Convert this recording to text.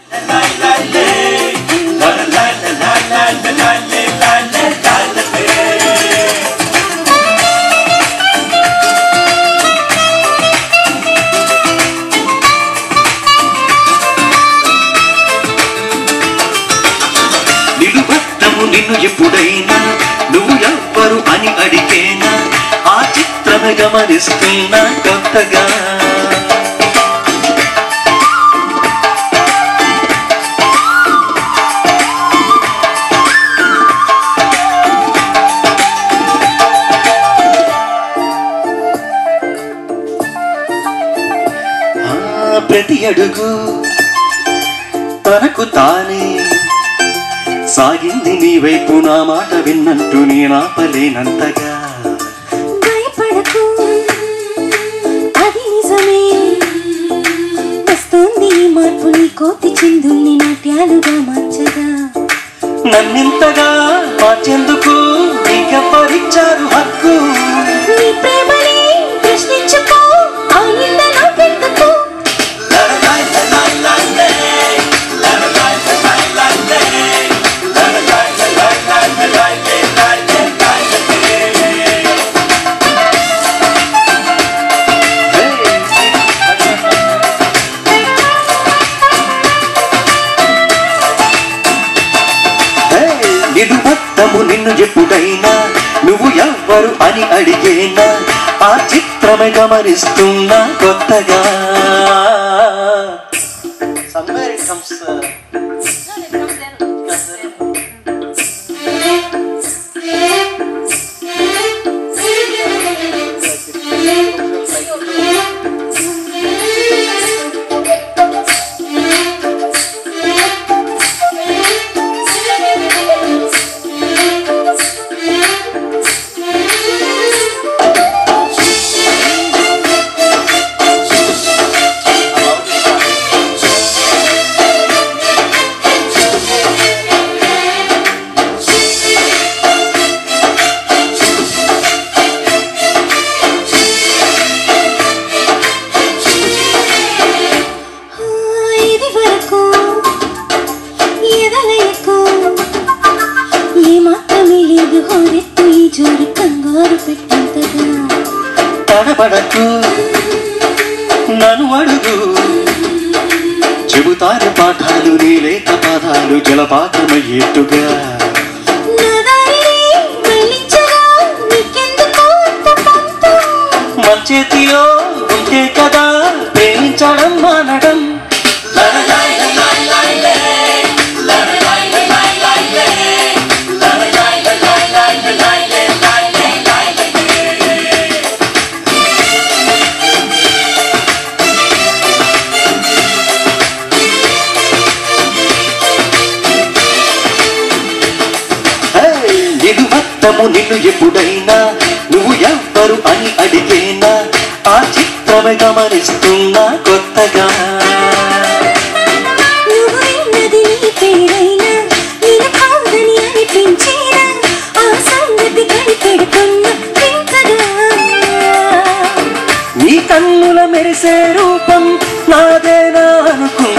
నిలువెత్తము నిన్ను ఎప్పుడైనా నువ్వు ఎవ్వరు అని అడిగేనా ఆ చిత్రమే గమనిస్తున్నా కొత్తగా ఆ, ప్రతి అడుగు తనకు తానే సాగింది నీ వైపు నా మాట విన్నట్టు నేనాపలేనంతగా భయపడకు అది నిజమే వస్తుంది ఈ మార్పు నీ కోతి చిందుల్ని నాట్యాలుగా మార్చగా నన్నింతగా మార్చేందుకు నీకెవ్వరిచ్చారు హక్కు నీ ప్రేమని ప్రశ్నించుకో ఆ నింద నాకెందుకు హే, నిలువత్తము నిన్ను ఎప్పుడైనా నువ్వు ఎవ్వరు అని అడిగేనా ఆ చిత్రమే గమనిస్తున్నా కొత్తగా Somewhere it comes, uh, ఆ, ఇది వరకు ఎదలయకు ఏ మాత్రమే లేదు హోరెత్తు ఈ జోరు కంగారు పెట్టింతగా తడబడకు నన్ను అడుగు చెబుతారు పాఠాలు నీ లేక పాదాలు జలపాతమయ్యేట్టుగా నా దారిని మళ్ళించగా నీకెందుకు అంత పంతం? మంచేతిలో ఉంటే కదా ప్రేమించడం మానడం హే, నిలువత్తము నిన్ను ఎప్పుడైనా నువ్వు ఎవ్వరు అని అడిగేనా ఆ చిత్రమే గమనిస్తున్నా కొత్తగా నువ్వు విన్నది నీ పేరైనా నేను కాదని అనిపించేనా ఆ సంగతి కనిపెడుతున్న వింతగా నీ కన్నుల మెరిసే రూపం నాదేనా అనుకున్నా